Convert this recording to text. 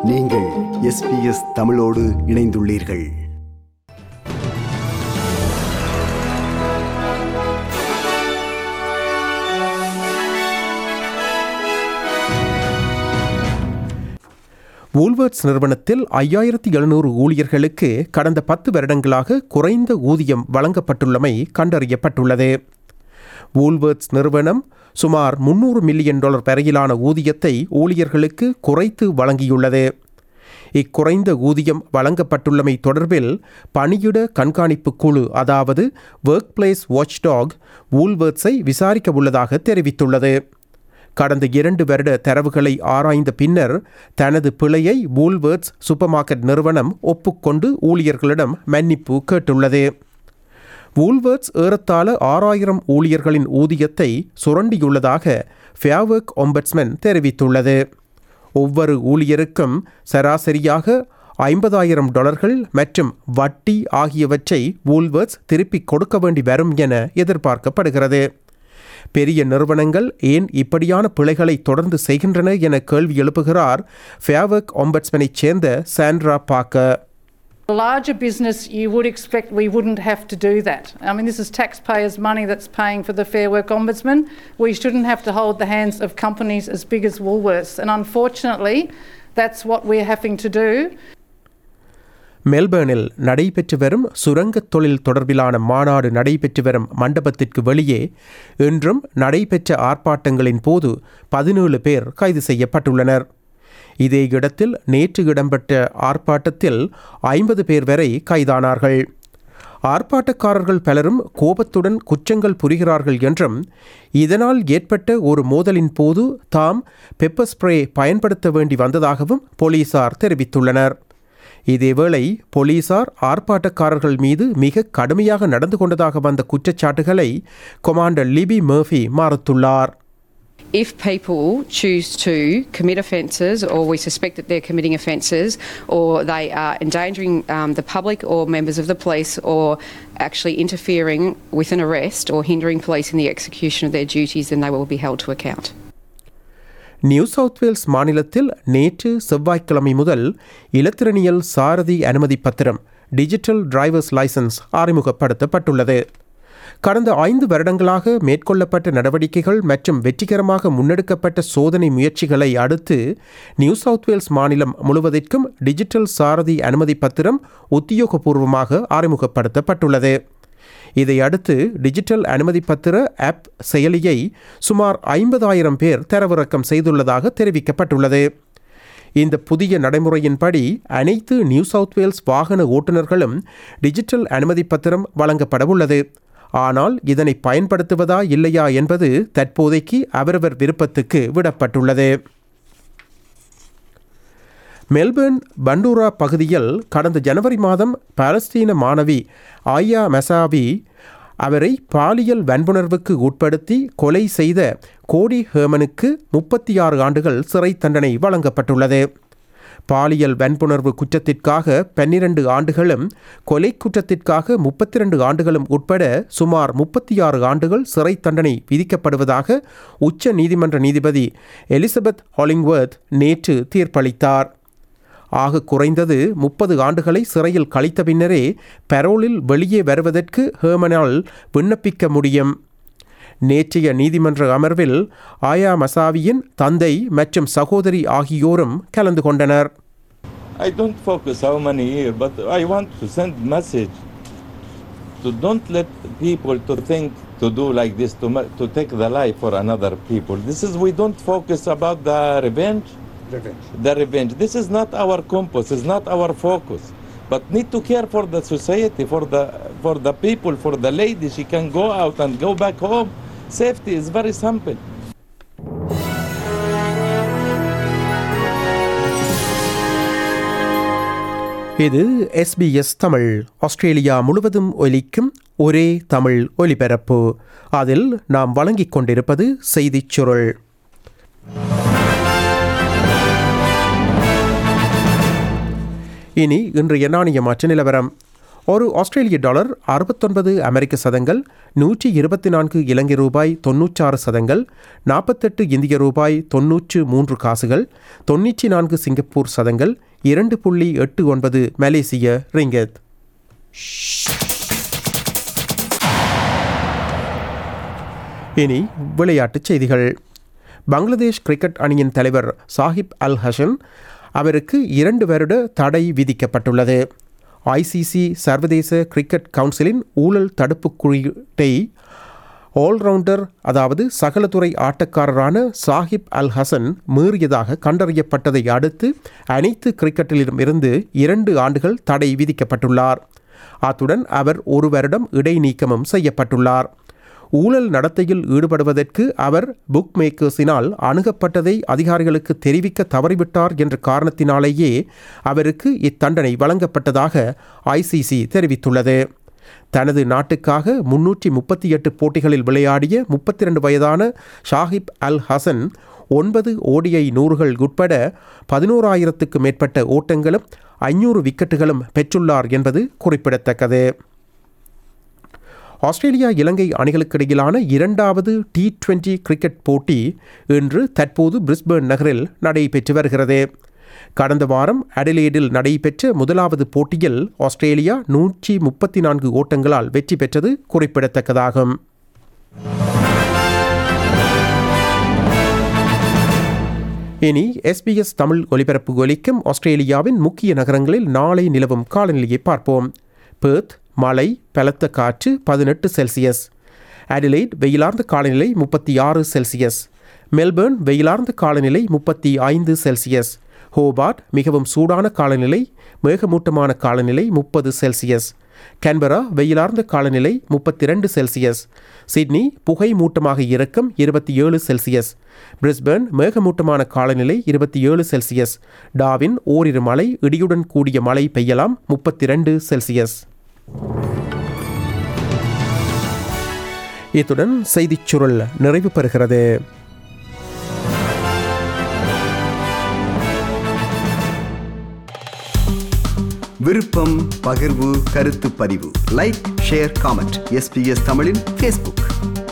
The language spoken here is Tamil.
நீங்கள் எஸ்பிஎஸ் தமிழோடு இணைந்துள்ளீர்கள் வூல்வர்ட்ஸ் நிறுவனத்தில் ஐயாயிரத்தி எழுநூறு ஊழியர்களுக்கு கடந்த பத்து வருடங்களாக குறைந்த ஊதியம் வழங்கப்பட்டுள்ளமை கண்டறியப்பட்டுள்ளது வூல்வர்ட்ஸ் நிறுவனம் சுமார் முன்னூறு மில்லியன் டாலர் வரையிலான ஊதியத்தை ஊழியர்களுக்கு குறைத்து வழங்கியுள்ளது இக்குறைந்த ஊதியம் வழங்கப்பட்டுள்ளமை தொடர்பில் பணியிட கண்காணிப்பு குழு அதாவது ஒர்க் பிளேஸ் வாட்ச்டாக் வூல்வர்ட்ஸை விசாரிக்க உள்ளதாக தெரிவித்துள்ளது கடந்த இரண்டு வருட தரவுகளை ஆராய்ந்த பின்னர் தனது பிழையை வூல்வர்ட்ஸ் சூப்பர் மார்க்கெட் நிறுவனம் ஒப்புக்கொண்டு ஊழியர்களிடம் மன்னிப்பு கேட்டுள்ளது வூல்வர்ட்ஸ் ஏறத்தாழ ஆறாயிரம் ஊழியர்களின் ஊதியத்தை சுரண்டியுள்ளதாக ஃபேவர்க் ஒம்பட்ஸ்மென் தெரிவித்துள்ளது ஒவ்வொரு ஊழியருக்கும் சராசரியாக ஐம்பதாயிரம் டாலர்கள் மற்றும் வட்டி ஆகியவற்றை வூல்வர்ட்ஸ் திருப்பிக் கொடுக்க வேண்டி வரும் என எதிர்பார்க்கப்படுகிறது பெரிய நிறுவனங்கள் ஏன் இப்படியான பிழைகளை தொடர்ந்து செய்கின்றன என கேள்வி எழுப்புகிறார் ஃபேவர்க் ஒம்பட்ஸ்மனைச் சேர்ந்த Sandra Parker A larger business, you would expect we wouldn't have to do that. I mean, this is taxpayers' money that's paying for the Fair Work Ombudsman. We shouldn't have to hold the hands of companies as big as Woolworths. And unfortunately, that's what we're having to do. மெல்பர்னில் நடைபெற்று வரும் சுரங்கத் தொழில் தொடர்பிலான மாநாடு நடைபெற்று வரும் மண்டபத்திற்கு வெளியே இன்றும் நடைபெற்ற ஆர்ப்பாட்டங்களின் போது பதினேழு பேர் கைது செய்யப்பட்டுள்ளனர் இதே இடத்தில் நேற்று இடம்பெற்ற ஆர்ப்பாட்டத்தில் ஐம்பது பேர் வரை கைதானார்கள் ஆர்ப்பாட்டக்காரர்கள் பலரும் கோபத்துடன் குற்றங்கள் புரிகிறார்கள் என்றும் இதனால் ஏற்பட்ட ஒரு மோதலின் போது தாம் பெப்பர் ஸ்ப்ரே பயன்படுத்த வேண்டி வந்ததாகவும் போலீசார் தெரிவித்துள்ளனர் இதேவேளை போலீசார் ஆர்ப்பாட்டக்காரர்கள் மீது மிக கடுமையாக நடந்து கொண்டதாக வந்த குற்றச்சாட்டுகளை கொமாண்டர் லிபி மர்ஃபி மறுத்துள்ளார் If people choose to commit offences or we suspect that they're committing offences or they are endangering um, the public or members of the police or actually interfering with an arrest or hindering police in the execution of their duties, then they will be held to account. New South Wales மாநிலத்தில் நேற்று செவ்வாய்க்கிழமை முதல் இலத்திரனியல் சாரதி அனுமதி பத்திரம் டிஜிட்டல் டிரைவர்ஸ் லைசன்ஸ் அறிமுகப்படுத்தப்பட்டுள்ளது கடந்த ஐந்து வருடங்களாக மேற்கொள்ளப்பட்ட நடவடிக்கைகள் மற்றும் வெற்றிகரமாக முன்னெடுக்கப்பட்ட சோதனை முயற்சிகளை அடுத்து நியூ சவுத் வேல்ஸ் மாநிலம் முழுவதற்கும் டிஜிட்டல் சாரதி அனுமதி பத்திரம் உத்தியோகபூர்வமாக அறிமுகப்படுத்தப்பட்டுள்ளது இதை அடுத்து டிஜிட்டல் அனுமதி பத்திர ஆப் செயலியை சுமார் ஐம்பதாயிரம் பேர் தரவிறக்கம் செய்துள்ளதாக தெரிவிக்கப்பட்டுள்ளது இந்த புதிய நடைமுறையின்படி அனைத்து நியூ சவுத் வேல்ஸ் வாகன ஓட்டுநர்களும் டிஜிட்டல் அனுமதி பத்திரம் வழங்கப்பட உள்ளது ஆனால் இதனை பயன்படுத்துவதா இல்லையா என்பது தற்போதைக்கு அவரவர் விருப்பத்துக்கு விடப்பட்டுள்ளது மெல்பர்ன் பண்டூரா பகுதியில் கடந்த ஜனவரி மாதம் பாலஸ்தீன மாணவி ஆயா மெசாவி அவரை பாலியல் வன்புணர்வுக்கு உட்படுத்தி கொலை செய்த கோடி ஹேமனுக்கு முப்பத்தி ஆறு ஆண்டுகள் சிறை தண்டனை வழங்கப்பட்டுள்ளது பாலியல் வன்புணர்வு குற்றத்திற்காக பன்னிரண்டு ஆண்டுகளும் கொலை குற்றத்திற்காக முப்பத்தி ரெண்டு ஆண்டுகளும் உட்பட சுமார் முப்பத்தி ஆறு ஆண்டுகள் சிறை தண்டனை விதிக்கப்படுவதாக உச்ச நீதிமன்ற நீதிபதி எலிசபெத் ஹாலிங்வர்த் நேற்று தீர்ப்பளித்தார் ஆக குறைந்தது முப்பது ஆண்டுகளை சிறையில் கழித்த பின்னரே பரோலில் வெளியே வருவதற்கு ஹேமனால் விண்ணப்பிக்க முடியும் நேற்றைய நீதிமன்ற அமர்வில் ஆயா மசாவியின் தந்தை மற்றும் சகோதரி ஆகியோரும் கலந்து கொண்டனர் I don't focus how many years, but I want to send message to don't let people to think to do like this to ma- to take the life for another people. This is we don't focus about the revenge. Revenge. The revenge. This is not our compass. It's not our focus. But need to care for the society, for the for the people, for the lady. She can go out and go back home. Safety is very simple. இது எஸ்பிஎஸ் தமிழ் ஆஸ்திரேலியா முழுவதும் ஒலிக்கும் ஒரே தமிழ் ஒலிபரப்பு அதில் நாம் வழங்கிக் கொண்டிருப்பது செய்திச் சுருள் இனி இன்றைய நாணய மாற்று நிலவரம் ஒரு ஆஸ்திரேலிய டாலர் அறுபத்தொன்பது அமெரிக்க சதங்கள் நூற்றி இருபத்தி நான்கு இலங்கை ரூபாய் தொன்னூற்றாறு சதங்கள் நாற்பத்தெட்டு இந்திய ரூபாய் தொன்னூற்று மூன்று காசுகள் தொண்ணூற்றி நான்கு சிங்கப்பூர் சதங்கள் இரண்டு புள்ளி எட்டு ஒன்பது மலேசிய ரிங்கத் இனி விளையாட்டுச் செய்திகள் பங்களாதேஷ் கிரிக்கெட் அணியின் தலைவர் சாஹிப் அல் ஹசன் அவருக்கு இரண்டு வருட தடை விதிக்கப்பட்டுள்ளது ஐசிசி சர்வதேச கிரிக்கெட் கவுன்சிலின் ஊழல் தடுப்பு குறியீட்டை ஆல்ரவுண்டர் அதாவது சகலத்துறை ஆட்டக்காரரான சாஹிப் அல் ஹசன் மீறியதாக கண்டறியப்பட்டதை அடுத்து அனைத்து கிரிக்கெட்டிலும் இருந்து இரண்டு ஆண்டுகள் தடை விதிக்கப்பட்டுள்ளார் அத்துடன் அவர் ஒரு வருடம் இடைநீக்கமும் செய்யப்பட்டுள்ளார் ஊழல் நடத்தையில் ஈடுபடுவதற்கு அவர் புக் மேக்கர்ஸினால் அணுகப்பட்டதை அதிகாரிகளுக்கு தெரிவிக்க தவறிவிட்டார் என்ற காரணத்தினாலேயே அவருக்கு இத்தண்டனை வழங்கப்பட்டதாக ஐசிசி தெரிவித்துள்ளது தனது நாட்டுக்காக முன்னூற்றி முப்பத்தி எட்டு போட்டிகளில் விளையாடிய முப்பத்தி ரெண்டு வயதான ஷாஹிப் அல் ஹசன் ஒன்பது ஓடிஐ நூறுகள் உட்பட பதினோராயிரத்துக்கு மேற்பட்ட ஓட்டங்களும் ஐநூறு விக்கெட்டுகளும் பெற்றுள்ளார் என்பது குறிப்பிடத்தக்கது ஆஸ்திரேலியா இலங்கை அணிகளுக்கிடையிலான இரண்டாவது டி டுவெண்டி கிரிக்கெட் போட்டி இன்று தற்போது பிரிஸ்பேர்ன் நகரில் நடைபெற்று வருகிறது கடந்த வாரம் அடிலேடில் நடைபெற்ற முதலாவது போட்டியில் ஆஸ்திரேலியா நூற்றி முப்பத்தி நான்கு ஓட்டங்களால் வெற்றி பெற்றது குறிப்பிடத்தக்கதாகும் இனி எஸ்பிஎஸ் தமிழ் ஒலிபரப்பு ஒலிக்கும் ஆஸ்திரேலியாவின் முக்கிய நகரங்களில் நாளை நிலவும் காலநிலையை பார்ப்போம் பெர்த் மழை பலத்த காற்று பதினெட்டு செல்சியஸ் அடிலைட் வெயிலார்ந்த காலநிலை முப்பத்தி ஆறு செல்சியஸ் மெல்பேர்ன் வெயிலார்ந்த காலநிலை முப்பத்தி ஐந்து செல்சியஸ் ஹோபார்ட் மிகவும் சூடான காலநிலை மேகமூட்டமான காலநிலை முப்பது செல்சியஸ் கேன்பரா வெயிலார்ந்த காலநிலை முப்பத்தி ரெண்டு செல்சியஸ் சிட்னி புகை மூட்டமாக இருக்கும் இருபத்தி ஏழு செல்சியஸ் பிரிஸ்பேர்ன் மேகமூட்டமான காலநிலை இருபத்தி ஏழு செல்சியஸ் டாவின் ஓரிரு மழை இடியுடன் கூடிய மழை பெய்யலாம் முப்பத்தி ரெண்டு செல்சியஸ் இத்துடன் செய்திச் சுருள் நிறைவு பெறுகிறது விருப்பம் பகிர்வு கருத்து பதிவு லைக் ஷேர் காமெண்ட் எஸ்பிஎஸ் தமிழின் ஃபேஸ்புக்